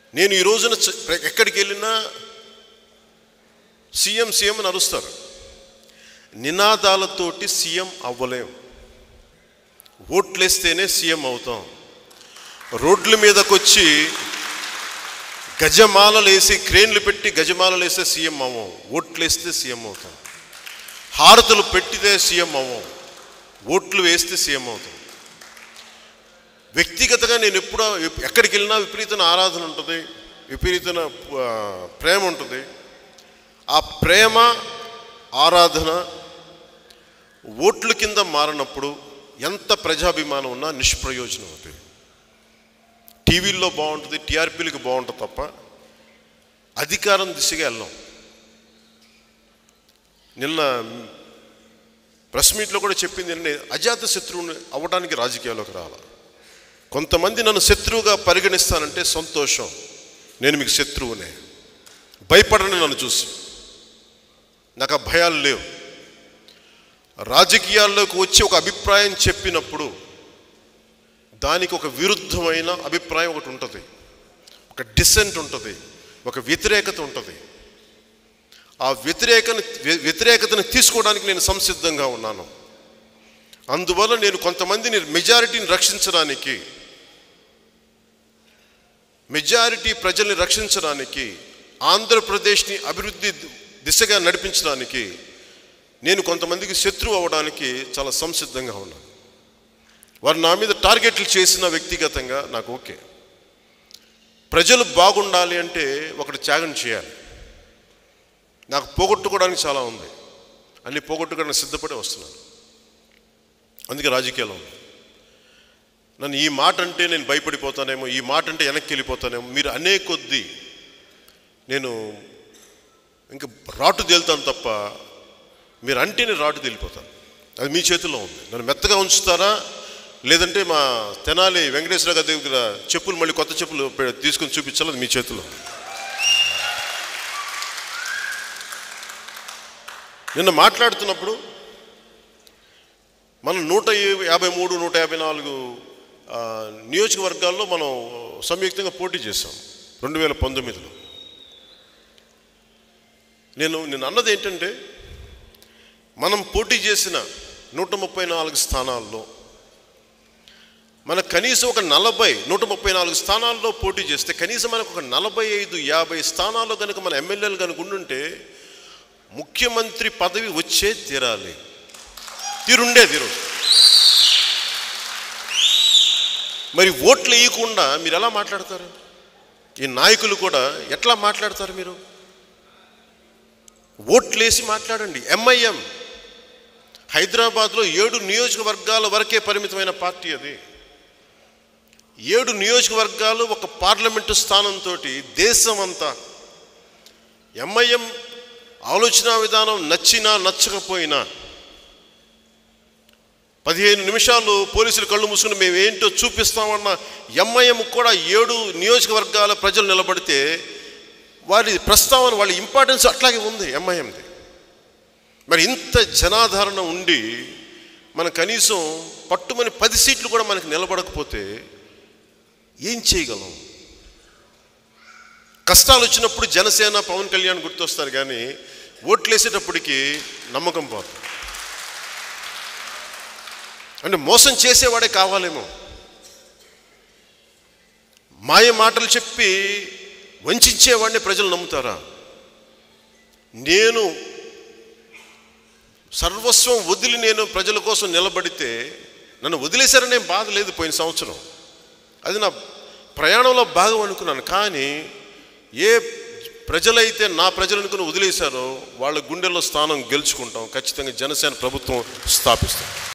నేను ఈ రోజున చ- ఎక్కడికి వెళ్ళినా సీఎం సీఎం అని అరుస్తారు నినాదాలతోటి సీఎం అవ్వలేం ఓట్లేస్తేనే సీఎం అవుతాం రోడ్ల మీదకి వచ్చి గజమాలలు వేసి క్రేన్లు పెట్టి గజమాలలు వేస్తే సీఎం అవ్వం ఓట్లేస్తే సీఎం అవుతాం హారతులు పెట్టితే సీఎం అవ్వం ఓట్లు వేస్తే సీఎం అవుతాం వ్యక్తిగతంగా నేను ఎప్పుడో ఎక్కడికి వెళ్ళినా విపరీతమైన ఆరాధన ఉంటుంది విపరీతమైన ఆ, ప్రేమ ఉంటుంది ఆ ప్రేమ ఆరాధన ఓట్ల కింద మారినప్పుడు ఎంత ప్రజాభిమానం ఉన్నా నిష్ప్రయోజనం అవుతుంది టీవీల్లో బాగుంటుంది టీఆర్పీలకు బాగుంటుంది తప్ప అధికారం దిశగా వెళ్ళాం నిన్న ప్రెస్ మీట్లో కూడా చెప్పింది ఏంటంటే అజాత శత్రువుని అవ్వడానికి రాజకీయాల్లోకి రావాలి కొంతమంది నన్ను శత్రువుగా పరిగణిస్తానంటే సంతోషం నేను మీకు శత్రువునే భయపడని నన్ను చూసి నాకు ఆ భయాలు లేవు రాజకీయాల్లోకి వచ్చి ఒక అభిప్రాయం చెప్పినప్పుడు దానికి ఒక విరుద్ధమైన అభిప్రాయం ఒకటి ఉంటుంది ఒక డిసెంట్ ఉంటుంది ఒక వ్యతిరేకత ఉంటుంది ఆ వ్యతిరేకను వ్యతిరేకతను తీసుకోవడానికి నేను సంసిద్ధంగా ఉన్నాను అందువల్ల నేను కొంతమందిని మెజారిటీని రక్షించడానికి మెజారిటీ ప్రజల్ని రక్షించడానికి ఆంధ్రప్రదేశ్ని అభివృద్ధి దిశగా నడిపించడానికి నేను కొంతమందికి శత్రువు అవ్వడానికి చాలా సంసిద్ధంగా ఉన్నాను వారు నా మీద టార్గెట్లు చేసిన వ్యక్తిగతంగా నాకు ఓకే ప్రజలు బాగుండాలి అంటే ఒకటి త్యాగం చేయాలి నాకు పోగొట్టుకోవడానికి చాలా ఉంది అన్ని పోగొట్టుకోవడానికి సిద్ధపడి వస్తున్నాను అందుకే రాజకీయాలు ఉంది నన్ను ఈ మాట అంటే నేను భయపడిపోతానేమో ఈ మాట అంటే వెనక్కి వెళ్ళిపోతానేమో మీరు అనే కొద్దీ నేను ఇంకా రాటు తేలుతాను తప్ప మీరు అంటేనే రాటు తేలిపోతాను అది మీ చేతిలో ఉంది నన్ను మెత్తగా ఉంచుతారా లేదంటే మా తెనాలి వెంకటేశ్వర గారి దగ్గర చెప్పులు మళ్ళీ కొత్త చెప్పులు పె- తీసుకొని చూపించాలి అది మీ చేతిలో ఉంది. నిన్న మాట్లాడుతున్నప్పుడు మనం నూట యాభై మూడు నూట యాభై నాలుగు ఆ, నియోజకవర్గాల్లో మనం సంయుక్తంగా పోటీ చేశాం రెండు వేల పంతొమ్మిదిలో నేను నేను అన్నది ఏంటంటే మనం పోటీ చేసిన నూట ముప్పై నాలుగు స్థానాల్లో మన కనీసం ఒక నలభై నూట ముప్పై నాలుగు స్థానాల్లో పోటీ చేస్తే కనీసం మనకు ఒక నలభై ఐదు యాభై స్థానాల్లో కనుక మన ఎమ్మెల్యేలు కనుక ఉండుంటే ముఖ్యమంత్రి పదవి వచ్చే తీరాలి తీరుండేది ఈరోజు మరి ఓట్లు వేయకుండా మీరు ఎలా మాట్లాడతారు ఈ నాయకులు కూడా ఎట్లా మాట్లాడతారు మీరు ఓట్లేసి మాట్లాడండి ఎంఐఎం హైదరాబాద్లో ఏడు నియోజకవర్గాల వరకే పరిమితమైన పార్టీ అది ఏడు నియోజకవర్గాలు ఒక పార్లమెంటు స్థానంతో దేశం అంతా ఎంఐఎం ఆలోచన విధానం నచ్చినా నచ్చకపోయినా పదిహేను నిమిషాలు పోలీసులు కళ్ళు మూసుకుని మేము ఏంటో చూపిస్తామన్న ఎంఐఎం కూడా ఏడు నియోజకవర్గాల ప్రజలు నిలబడితే వారి ప్రస్తావన వాళ్ళ ఇంపార్టెన్స్ అట్లాగే ఉంది ఎంఐఎంది మరి ఇంత జనాదరణ ఉండి మనం కనీసం పట్టుమని పది సీట్లు కూడా మనకి నిలబడకపోతే ఏం చేయగలం కష్టాలు వచ్చినప్పుడు జనసేన పవన్ కళ్యాణ్ గుర్తొస్తారు కానీ ఓట్లేసేటప్పటికి నమ్మకం పోతుంది అంటే మోసం చేసేవాడే కావాలేమో మాయ మాటలు చెప్పి వంచేవాడిని ప్రజలు నమ్ముతారా నేను సర్వస్వం వదిలి నేను ప్రజల కోసం నిలబడితే నన్ను వదిలేశారనే బాధ లేదు పోయిన సంవత్సరం అది నా ప్రయాణంలో భాగం అనుకున్నాను కానీ ఏ ప్రజలైతే నా ప్రజలు అనుకుని వదిలేశారో వాళ్ళ గుండెల్లో స్థానం గెలుచుకుంటాం ఖచ్చితంగా జనసేన ప్రభుత్వం స్థాపిస్తాం